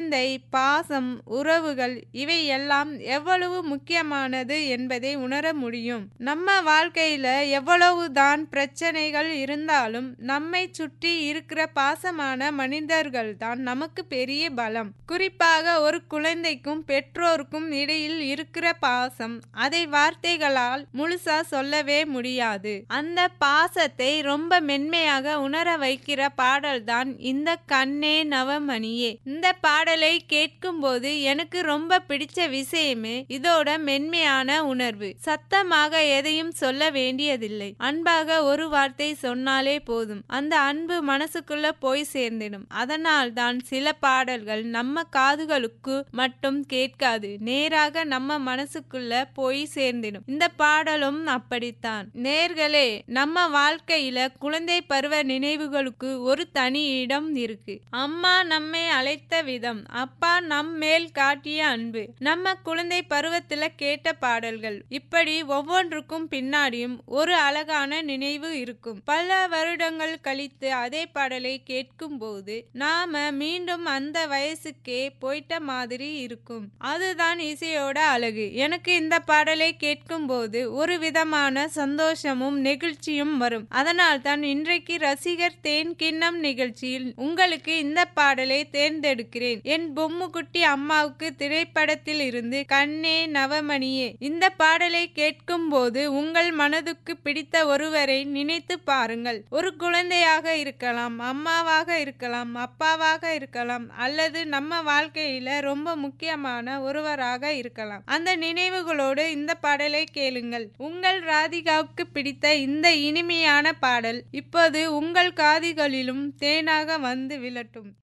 குழந்தை, பாசம், உறவுகள் இவை எல்லாம் எவ்வளவு முக்கியமானது என்பதை உணர முடியும். நம்ம வாழ்க்கையில எவ்வளவுதான் பிரச்சனைகள் இருந்தாலும் நம்மைச் சுற்றி இருக்கிற பாசமான மனிதர்கள்தான் நமக்கு பெரிய பலம். குறிப்பாக ஒரு குழந்தைக்கும் பெற்றோருக்கும் இடையில் இருக்கிற பாசம் அதை வார்த்தைகளால் முழுசா சொல்லவே முடியாது. அந்த பாசத்தை ரொம்ப மென்மையாக உணர வைக்கிற பாடல்தான் இந்த கண்ணே நவமணியே. இந்த பாடலை கேட்கும்போது எனக்கு ரொம்ப பிடிச்ச விஷயமே இதோட மென்மையான உணர்வு. சத்தமாக எதையும் சொல்ல வேண்டியதில்லை. அன்பாக ஒரு வார்த்தை சொன்னாலே போதும். அந்த அன்பு மனசுக்குள்ள போய் சேர்ந்திடும். அதனால்தான் சில பாடல்கள் நம்ம காதுகளுக்கு மட்டும் கேட்காது. நேராக நம்ம மனசுக்குள்ள போய் சேர்ந்திடும். இந்த பாடலும் அப்படித்தான். நேயர்களே நம்ம வாழ்க்கையில குழந்தை பருவ நினைவுகளுக்கு ஒரு தனி இடம் இருக்கு. அம்மா நம்மை அழைத்த விதம், அப்பா நம் மேல் காட்டிய அன்பு, நம்ம குழந்தை பருவத்துல கேட்ட பாடல்கள் இப்படி ஒவ்வொன்றுக்கும் பின்னாடியும் ஒரு அழகான நினைவு இருக்கும். பல வருடங்கள் கழித்து அதே பாடலை கேட்கும்போது நாம மீண்டும் அந்த வயசுக்கே போயிட்ட மாதிரி இருக்கும். அதுதான் இசையோட அழகு. எனக்கு இந்த பாடலை கேட்கும்போது ஒரு விதமான சந்தோஷமும் நெகிழ்ச்சியும் வரும். அதனால்தான் இன்றைக்கு ரசிகர் தேன் கிண்ணம் நிகழ்ச்சியில் உங்களுக்கு இந்த பாடலை தேர்ந்தெடுக்கிறேன். என் பொம்முக்குட்டி அம்மாவுக்கு திரைப்படத்தில் இருந்து கண்ணே நவமணியே. இந்த பாடலை கேட்கும்போது உங்கள் மனதுக்கு பிடித்த ஒருவரை நினைத்து பாருங்கள். ஒரு குழந்தையாக இருக்கலாம், அம்மாவாக இருக்கலாம், அப்பாவாக இருக்கலாம் அல்லது நம்ம வாழ்க்கையில ரொம்ப முக்கியமான ஒருவராக இருக்கலாம். அந்த நினைவுகளோடு இந்த பாடலை கேளுங்கள். உங்கள் ராதிகாவுக்கு பிடித்த இந்த இனிமையான பாடல் இப்போது உங்கள் காதுகளிலும் தேனாக வந்து விழட்டும்.